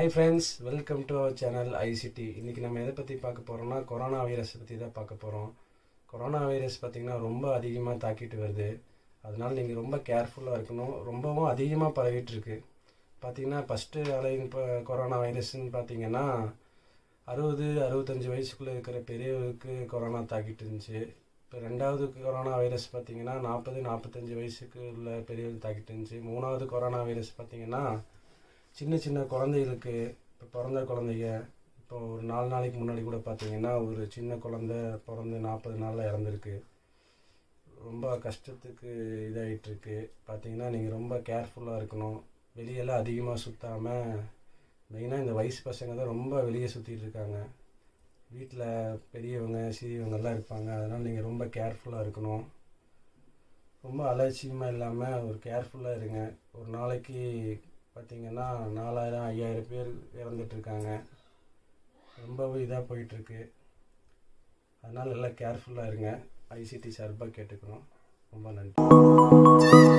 hi friends welcome to our channel ICT இன்றைக்கி நம்ம எதை பற்றி பார்க்க போகிறோம்னா கொரோனா வைரஸ் பற்றி தான் பார்க்க போகிறோம் கொரோனா வைரஸ் பார்த்திங்கன்னா ரொம்ப அதிகமாக தாக்கிட்டு வருது அதனால் நீங்கள் ரொம்ப கேர்ஃபுல்லாக இருக்கணும் ரொம்பவும் அதிகமாக பரவிட்டு இருக்கு பார்த்தீங்கன்னா ஃபஸ்ட்டு அலை இப்போ கொரோனா வைரஸ்ன்னு பார்த்தீங்கன்னா அறுபது அறுபத்தஞ்சு வயசுக்குள்ளே இருக்கிற பெரியவருக்கு கொரோனா தாக்கிட்டு இருந்துச்சு இப்போ ரெண்டாவது கொரோனா வைரஸ் பார்த்தீங்கன்னா நாற்பது நாற்பத்தஞ்சு வயசுக்கு உள்ள பெரியவருக்கு தாக்கிட்டு இருந்துச்சு மூணாவது கொரோனா வைரஸ் பார்த்தீங்கன்னா சின்ன சின்ன குழந்தைகளுக்கு இப்போ பிறந்த குழந்தைங்க இப்போ ஒரு நாலு நாளைக்கு முன்னாடி கூட பார்த்தீங்கன்னா ஒரு சின்ன குழந்தை பிறந்து நாற்பது நாளில் இறந்துருக்கு ரொம்ப கஷ்டத்துக்கு இதாகிட்டு இருக்கு பார்த்தீங்கன்னா நீங்கள் ரொம்ப கேர்ஃபுல்லாக இருக்கணும் வெளியெல்லாம் அதிகமாக சுற்றாமல் மெயினாக இந்த வயசு பசங்க தான் ரொம்ப வெளியே சுற்றிட்டு இருக்காங்க வீட்டில் பெரியவங்க சிறியவங்கெல்லாம் இருப்பாங்க அதனால் நீங்கள் ரொம்ப கேர்ஃபுல்லாக இருக்கணும் ரொம்ப அலட்சியமாக இல்லாமல் ஒரு கேர்ஃபுல்லாக இருங்க ஒரு நாளைக்கு பார்த்தீங்கன்னா நாலாயிரம் ஐயாயிரம் பேர் இறந்துட்டுருக்காங்க ரொம்பவே இதாக போயிட்டுருக்கு அதனால் எல்லாம் கேர்ஃபுல்லாக இருங்க ஐசிடி சார்பாக கேட்டுக்கிறோம் ரொம்ப நன்றி